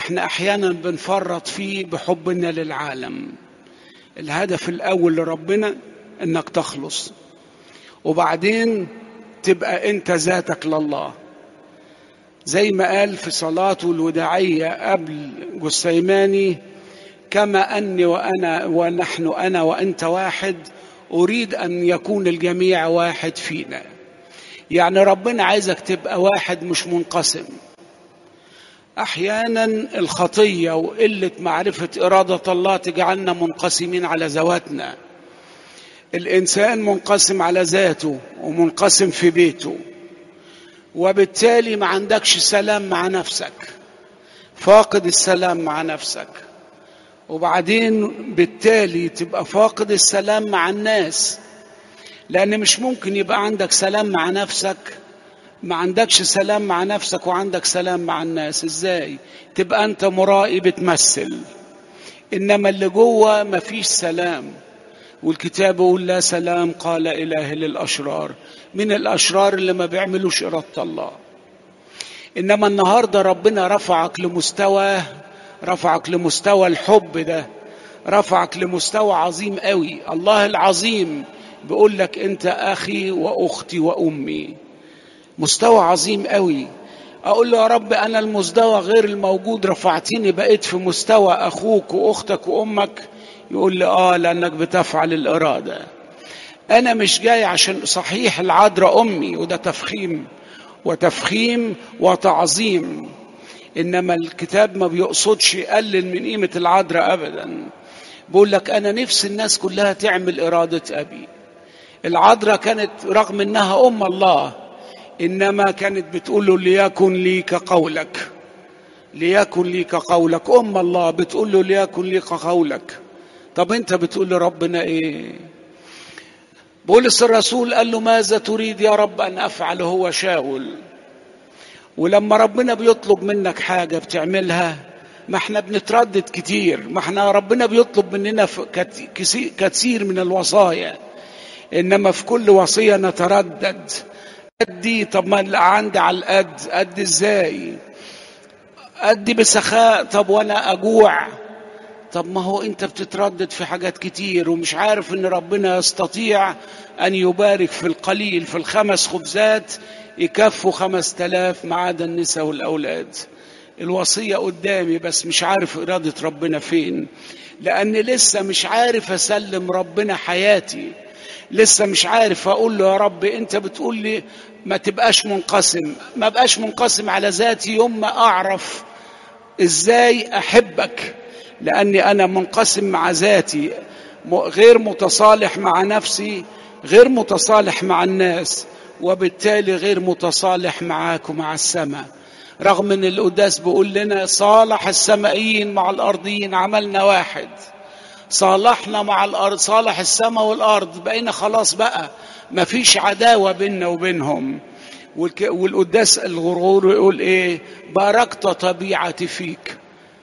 احنا احيانا بنفرط فيه بحبنا للعالم الهدف الاول لربنا انك تخلص وبعدين تبقى انت ذاتك لله زي ما قال في صلاته الوداعية قبل جسيماني كما أني وأنا ونحن أنا وأنت واحد أريد أن يكون الجميع واحد فينا يعني ربنا عايزك تبقى واحد مش منقسم أحيانا الخطية وقلة معرفة إرادة الله تجعلنا منقسمين على ذواتنا الإنسان منقسم على ذاته ومنقسم في بيته وبالتالي ما عندكش سلام مع نفسك فاقد السلام مع نفسك وبعدين بالتالي تبقى فاقد السلام مع الناس لأن مش ممكن يبقى عندك سلام مع نفسك ما عندكش سلام مع نفسك وعندك سلام مع الناس ازاي تبقى انت مرائي بتمثل انما اللي جوه مفيش سلام والكتاب يقول لا سلام قال اله للاشرار من الاشرار اللي ما بيعملوش اراده الله انما النهارده ربنا رفعك لمستوى رفعك لمستوى الحب ده رفعك لمستوى عظيم قوي الله العظيم بيقول لك انت اخي واختي وامي مستوى عظيم قوي اقول له يا رب انا المستوى غير الموجود رفعتني بقيت في مستوى اخوك واختك وامك يقول لي اه لانك بتفعل الاراده انا مش جاي عشان صحيح العذراء امي وده تفخيم وتفخيم وتعظيم انما الكتاب ما بيقصدش يقلل من قيمه العذراء ابدا بقول لك انا نفس الناس كلها تعمل اراده ابي العذراء كانت رغم انها ام الله انما كانت بتقول له ليكن لي كقولك ليكن لي كقولك ام الله بتقول له ليكن لي كقولك طب انت بتقول لربنا ايه بولس الرسول قال له ماذا تريد يا رب ان افعل هو شاول ولما ربنا بيطلب منك حاجه بتعملها ما احنا بنتردد كتير ما احنا ربنا بيطلب مننا كثير من الوصايا انما في كل وصيه نتردد ادي طب ما اللي عندي على القد قد ازاي ادي بسخاء طب وانا اجوع طب ما هو انت بتتردد في حاجات كتير ومش عارف ان ربنا يستطيع ان يبارك في القليل في الخمس خبزات يكفوا خمس تلاف ما عدا النساء والاولاد الوصية قدامي بس مش عارف إرادة ربنا فين لأن لسه مش عارف أسلم ربنا حياتي لسه مش عارف اقول له يا رب انت بتقول لي ما تبقاش منقسم ما بقاش منقسم على ذاتي يوم ما اعرف ازاي احبك لاني انا منقسم مع ذاتي غير متصالح مع نفسي غير متصالح مع الناس وبالتالي غير متصالح معاك ومع السماء رغم ان القداس بيقول لنا صالح السمائيين مع الارضيين عملنا واحد صالحنا مع الارض صالح السماء والارض بقينا خلاص بقى ما فيش عداوه بيننا وبينهم والقداس الغرور يقول ايه باركت طبيعتي فيك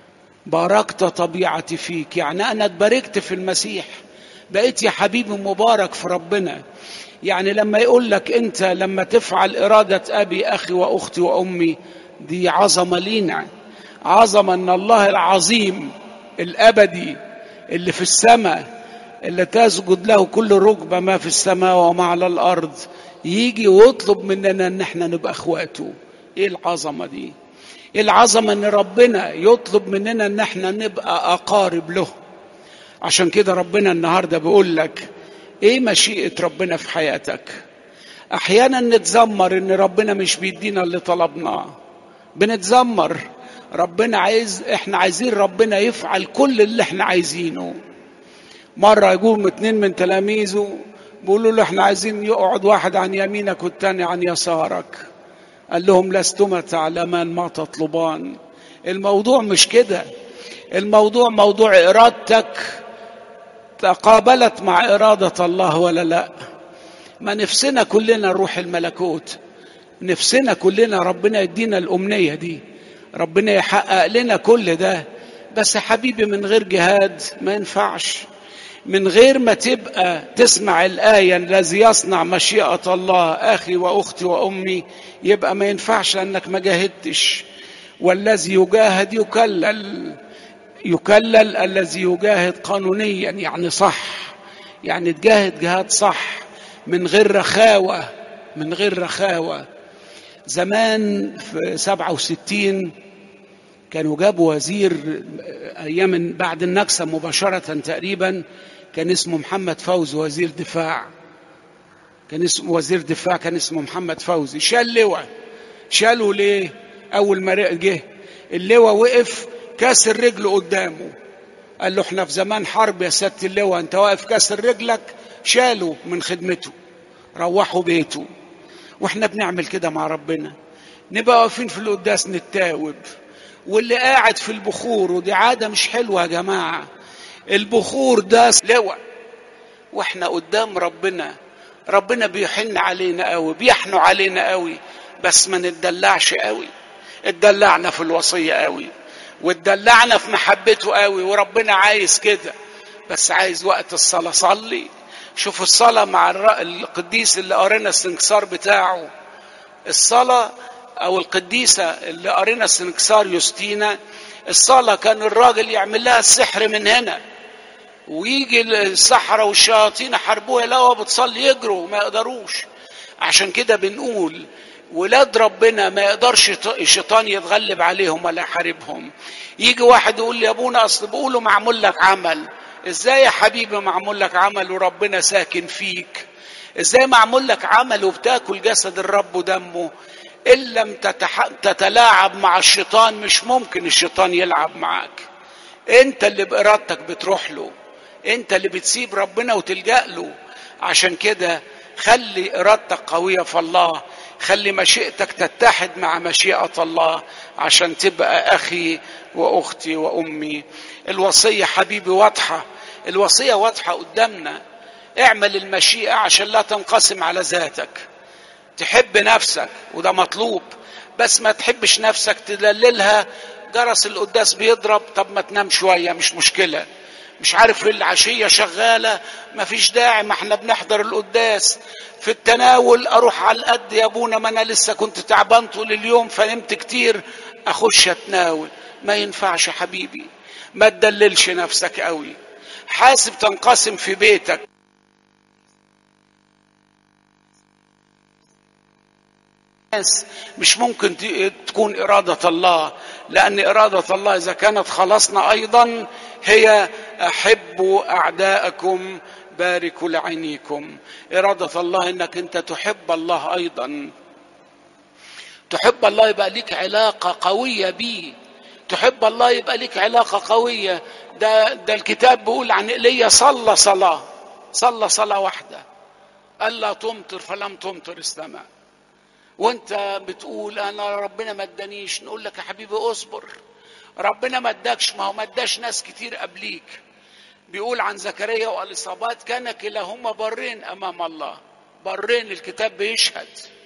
باركت طبيعتي فيك يعني انا اتباركت في المسيح بقيت يا حبيبي مبارك في ربنا يعني لما يقول لك انت لما تفعل اراده ابي اخي واختي وامي دي عظمه لينا عظمه ان الله العظيم الابدي اللي في السماء اللي تسجد له كل ركبه ما في السماء وما على الارض يجي ويطلب مننا ان احنا نبقى اخواته ايه العظمه دي ايه العظمه ان ربنا يطلب مننا ان احنا نبقى اقارب له عشان كده ربنا النهارده بيقول لك ايه مشيئه ربنا في حياتك احيانا نتذمر ان ربنا مش بيدينا اللي طلبناه بنتذمر ربنا عايز احنا عايزين ربنا يفعل كل اللي احنا عايزينه مرة يقوم اتنين من تلاميذه بيقولوا له احنا عايزين يقعد واحد عن يمينك والتاني عن يسارك قال لهم لستما تعلمان ما تطلبان الموضوع مش كده الموضوع موضوع ارادتك تقابلت مع اراده الله ولا لا ما نفسنا كلنا نروح الملكوت نفسنا كلنا ربنا يدينا الامنيه دي ربنا يحقق لنا كل ده بس يا حبيبي من غير جهاد ما ينفعش من غير ما تبقى تسمع الآية الذي يصنع مشيئة الله أخي وأختي وأمي يبقى ما ينفعش لأنك ما جاهدتش والذي يجاهد يكلل يكلل الذي يجاهد قانونيا يعني صح يعني تجاهد جهاد صح من غير رخاوة من غير رخاوة زمان في سبعة وستين كانوا جابوا وزير أيام بعد النكسة مباشرة تقريبا كان اسمه محمد فوزي وزير دفاع كان اسمه وزير دفاع كان اسمه محمد فوزي شال لواء شالوا ليه أول ما جه اللواء وقف كسر رجله قدامه قال له احنا في زمان حرب يا سيادة اللواء انت واقف كسر رجلك شالوا من خدمته روحوا بيته واحنا بنعمل كده مع ربنا نبقى واقفين في القداس نتاوب واللي قاعد في البخور ودي عاده مش حلوه يا جماعه البخور ده لواء واحنا قدام ربنا ربنا بيحن علينا قوي بيحنوا علينا قوي بس ما نتدلعش قوي اتدلعنا في الوصيه قوي واتدلعنا في محبته قوي وربنا عايز كده بس عايز وقت الصلاه صلي شوف الصلاه مع القديس اللي قرينا السنكسار بتاعه الصلاه او القديسه اللي قرينا السنكسار يوستينا الصلاه كان الراجل يعمل لها السحر من هنا ويجي السحره والشياطين يحاربوها لو بتصلي يجروا ما يقدروش عشان كده بنقول ولاد ربنا ما يقدرش الشيطان يتغلب عليهم ولا يحاربهم يجي واحد يقول لي يا ابونا اصل بيقولوا معمول لك عمل ازاي يا حبيبي معمول لك عمل وربنا ساكن فيك ازاي معمول لك عمل وبتاكل جسد الرب ودمه ان لم تتح... تتلاعب مع الشيطان مش ممكن الشيطان يلعب معاك انت اللي بارادتك بتروح له انت اللي بتسيب ربنا وتلجا له عشان كده خلي ارادتك قويه في الله خلي مشيئتك تتحد مع مشيئه الله عشان تبقى اخي واختي وامي الوصيه حبيبي واضحه الوصيه واضحه قدامنا اعمل المشيئه عشان لا تنقسم على ذاتك تحب نفسك وده مطلوب بس ما تحبش نفسك تدللها جرس القداس بيضرب طب ما تنام شويه مش مشكله مش عارف العشيه شغاله ما فيش داعي ما احنا بنحضر القداس في التناول اروح على القد يا ابونا ما انا لسه كنت تعبان طول اليوم فنمت كتير اخش اتناول ما ينفعش يا حبيبي ما تدللش نفسك قوي حاسب تنقسم في بيتك الناس مش ممكن تكون إرادة الله لأن إرادة الله إذا كانت خلصنا أيضا هي أحبوا أعداءكم باركوا لعينيكم إرادة الله إنك أنت تحب الله أيضا تحب الله يبقى ليك علاقة قوية بيه تحب الله يبقى ليك علاقة قوية ده, ده الكتاب بيقول عن إيليا صلى صلاة صلى صلاة واحدة ألا تمطر فلم تمطر السماء وانت بتقول انا ربنا ما ادانيش نقول لك يا حبيبي اصبر ربنا ما اداكش ما هو ما اداش ناس كتير قبليك بيقول عن زكريا واليصابات كان كلاهما برين امام الله برين الكتاب بيشهد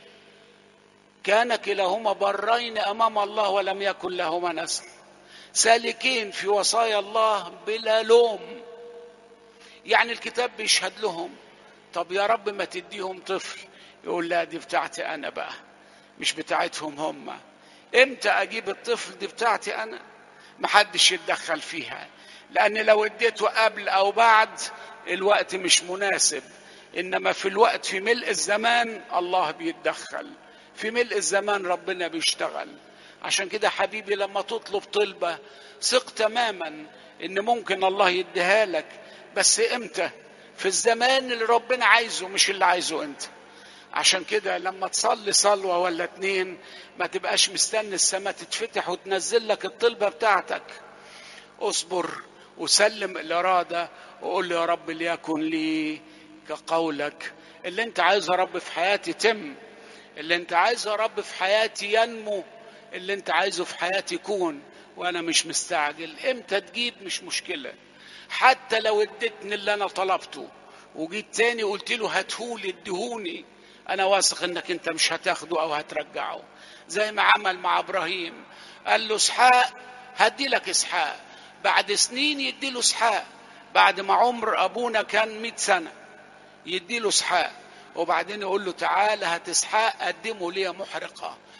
كان كلاهما برين امام الله ولم يكن لهما نسل سالكين في وصايا الله بلا لوم يعني الكتاب بيشهد لهم طب يا رب ما تديهم طفل يقول لا دي بتاعتي انا بقى مش بتاعتهم هم امتى اجيب الطفل دي بتاعتي انا محدش يتدخل فيها لان لو اديته قبل او بعد الوقت مش مناسب انما في الوقت في ملء الزمان الله بيتدخل في ملء الزمان ربنا بيشتغل عشان كده حبيبي لما تطلب طلبة ثق تماما ان ممكن الله يديها لك بس امتى في الزمان اللي ربنا عايزه مش اللي عايزه انت عشان كده لما تصلي صلوة ولا اتنين ما تبقاش مستني السماء تتفتح وتنزل لك الطلبة بتاعتك اصبر وسلم الإرادة وقول له يا رب ليكن لي كقولك اللي انت عايزه يا رب في حياتي تم اللي انت عايزه يا رب في حياتي ينمو اللي انت عايزه في حياتي يكون وانا مش مستعجل امتى تجيب مش مشكلة حتى لو اديتني اللي انا طلبته وجيت تاني قلت له هاتهولي اديهوني انا واثق انك انت مش هتاخده او هترجعه زي ما عمل مع ابراهيم قال له اسحاق هدي لك اسحاق بعد سنين يدي له اسحاق بعد ما عمر ابونا كان 100 سنه يدي له اسحاق وبعدين يقول له تعالى هات اسحاق قدمه لي محرقه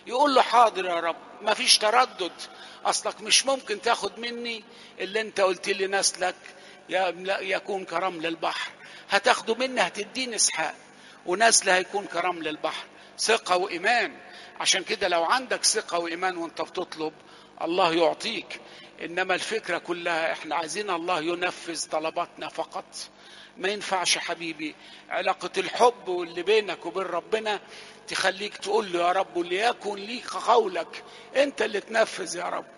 يقول له حاضر يا رب ما فيش تردد اصلك مش ممكن تاخد مني اللي انت قلت لي نسلك يكون كرمل البحر هتاخده مني هتديني اسحاق ونسل هيكون كرمل البحر ثقة وإيمان عشان كده لو عندك ثقة وإيمان وانت بتطلب الله يعطيك إنما الفكرة كلها احنا عايزين الله ينفذ طلباتنا فقط ما ينفعش حبيبي علاقة الحب واللي بينك وبين ربنا تخليك تقول له يا رب ليكن ليك قولك انت اللي تنفذ يا رب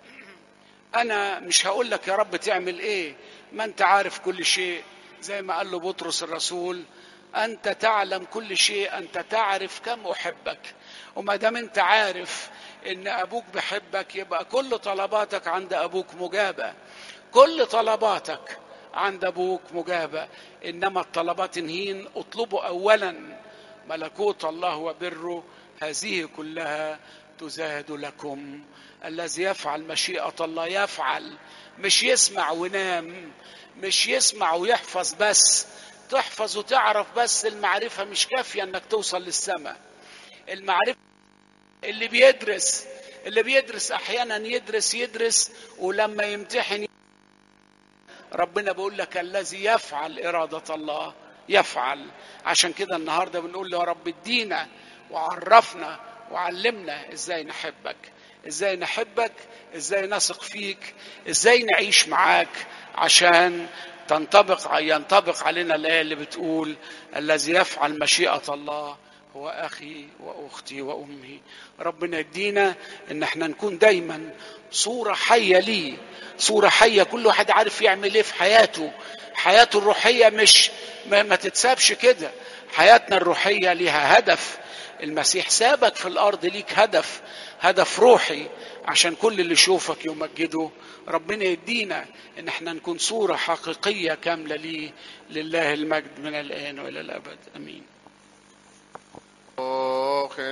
انا مش هقول لك يا رب تعمل ايه ما انت عارف كل شيء زي ما قال له بطرس الرسول انت تعلم كل شيء انت تعرف كم احبك وما دام انت عارف ان ابوك بيحبك يبقى كل طلباتك عند ابوك مجابه كل طلباتك عند ابوك مجابه انما الطلبات انهين اطلبوا اولا ملكوت الله وبره هذه كلها تزاد لكم الذي يفعل مشيئه الله يفعل مش يسمع وينام مش يسمع ويحفظ بس تحفظ وتعرف بس المعرفة مش كافية انك توصل للسماء المعرفة اللي بيدرس اللي بيدرس احيانا يدرس يدرس ولما يمتحن ربنا بيقول لك الذي يفعل إرادة الله يفعل عشان كده النهاردة بنقول له يا رب ادينا وعرفنا وعلمنا ازاي نحبك ازاي نحبك ازاي نثق فيك ازاي نعيش معاك عشان تنطبق ينطبق علينا الآية اللي بتقول الذي يفعل مشيئة الله هو أخي وأختي وأمي ربنا يدينا إن احنا نكون دايما صورة حية ليه صورة حية كل واحد عارف يعمل ايه في حياته حياته الروحية مش ما, ما تتسابش كده حياتنا الروحية ليها هدف المسيح سابك في الأرض ليك هدف هدف روحي عشان كل اللي يشوفك يمجده ربنا يدينا ان احنا نكون صورة حقيقية كاملة ليه لله المجد من الآن وإلى الأبد أمين